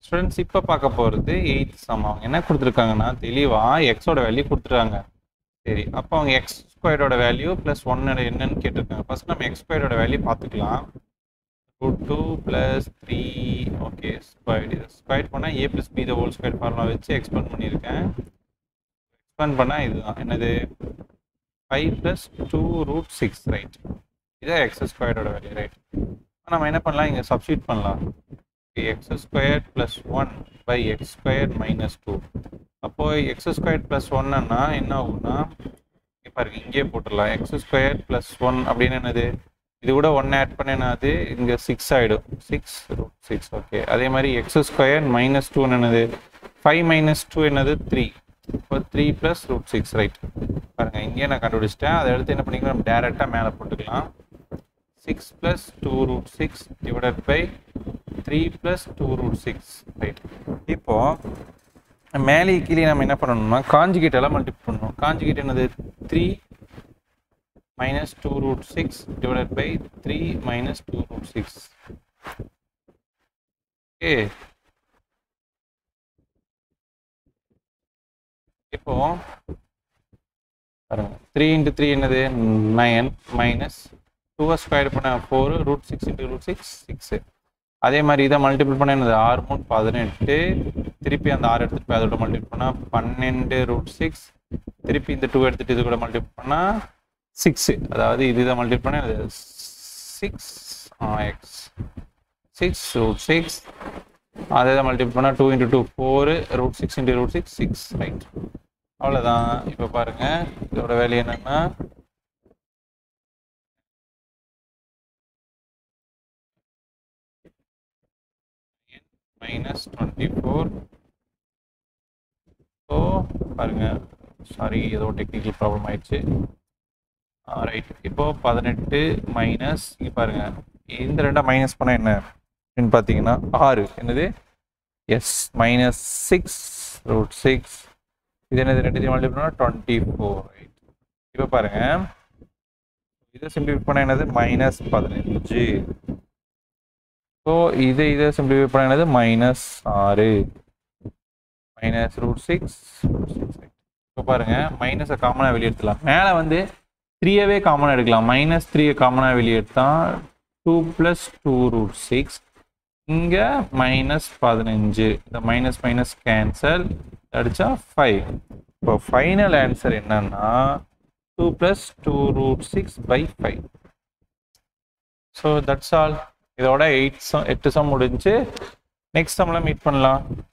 students இப்போ பார்க்க போகிறது எயித் சம் அவங்க என்ன கொடுத்துருக்காங்கன்னா தெளிவாக எக்ஸோட வேல்யூ கொடுத்துருக்காங்க சரி அப்போ அவங்க எக்ஸ் ஸ்கொயரோட வேல்யூ ப்ளஸ் ஒன்னோட என்னன்னு கேட்டிருக்காங்க ஃபர்ஸ்ட் நம்ம எக்ஸ் ஸ்கொயரோட வேல்யூ பார்த்துக்கலாம் root two plus three okay squared இது ஸ்கொயர் பண்ணால் A plus B the whole square formula வச்சு எக்ஸ்பேண்ட் பண்ணியிருக்கேன் எக்ஸ்பேண்ட் பண்ணால் இதுதான் என்னது five plus two root six right இதான் எக்ஸ் ஸ்கொயரோட வேல்யூ ரைட் நம்ம என்ன பண்ணலாம் இங்கே சப்ஸ்டியூட் பண்ணலாம் X square plus one by X square minus two அப்போது எக்ஸ் ஸ்கொயர் ப்ளஸ் ஒன்னுன்னா என்ன ஆகும்னா இங்கே பாருங்க இங்கே போட்டுடலாம் எக்ஸ் ஸ்கொயர் ப்ளஸ் ஒன் அப்படின்னு என்னது இது கூட ஒன் ஆட் பண்ணினாது இங்கே சிக்ஸ் ஆகிடும் சிக்ஸ் ரூட் சிக்ஸ் ஓகே அதே மாதிரி எக்ஸ் ஸ்கொயர் மைனஸ் டூ என்னது ஃபைவ் மைனஸ் டூ என்னது த்ரீ இப்போ three plus root six right பாருங்கள் இங்கேயே நான் கண்டுபிடிச்சிட்டேன் அதை எடுத்து என்ன பண்ணிக்கலாம் நம்ம டேரெக்டாக மேலே போட்டுக்கலாம் six plus two root six divided by three plus two root six right இப்போது மேலே கீழே நம்ம என்ன பண்ணணும்னா காஞ்சிகேட் எல்லாம் மல்டிபிள் பண்ணணும் காஞ்சிகேட் என்னது three minus two root six divided by three minus two root six okay இப்போ பாருங்க த்ரீ இன்ட்டு த்ரீ என்னது நயன் மைனஸ் டூவை ஸ்கொயர் பண்ண four root six into root six six அதே மாதிரி இதை மல்டிபிள் பண்ண என்னது ஆறு மூணு பதினெட்டு திருப்பி அந்த ஆறு எடுத்துட்டு போய் அதோட மல்டிபிள் பண்ணால் பன்னெண்டு ரூட் சிக்ஸ் திருப்பி இந்த டூ எடுத்துட்டு இது கூட மல்டிபிள் பண்ணால் சிக்ஸு அதாவது இது இதை மல்டிபிள் பண்ண six X six root six அதை இதை மல்டிபிள் பண்ணால் two into two four root six into root six six right அவ்வளோதான் இப்போ பாருங்கள் இதோட வேல்யூ என்னென்னா மைனஸ் டுவெண்ட்டி ஃபோர் ஸோ பாருங்க சாரி ஏதோ டெக்னிக்கல் ப்ராப்ளம் ஆயிடுச்சு ரைட் இப்போ பதினெட்டு மைனஸ் இங்கே பாருங்க இந்த ரெண்டா மைனஸ் பண்ணால் என்ன அப்படின்னு பார்த்தீங்கன்னா ஆறு என்னது S minus six root six இது என்னது ரெண்டு மல்டிபிள் பண்ணால் டுவெண்ட்டி ஃபோர் ரைட் இப்போ பாருங்க இதை சிம்பிளிஃபை பண்ணால் என்னது மைனஸ் பதினஞ்சு ஸோ இதை இதை சிம்பிளிஃபை பண்ண என்னது மைனஸ் ஆறு minus root six root six இப்போ பாருங்க மைனஸை காமனாக வெளியே எடுத்துலாம் மேலே வந்து த்ரீயவே காமனாக எடுக்கலாம் மைனஸ் த்ரீயை காமனாக வெளியே எடுத்தால் two plus two root six இங்கே மைனஸ் பதினஞ்சு இந்த மைனஸ் மைனஸ் கேன்சல் அடித்தா ஃபைவ் இப்போ ஃபைனல் ஆன்சர் என்னன்னா two plus two root six by five so that's all இதோட எயிட் சம் எட்டு சம் முடிஞ்சு நெக்ஸ்ட் சம்மில் மீட் பண்ணலாம்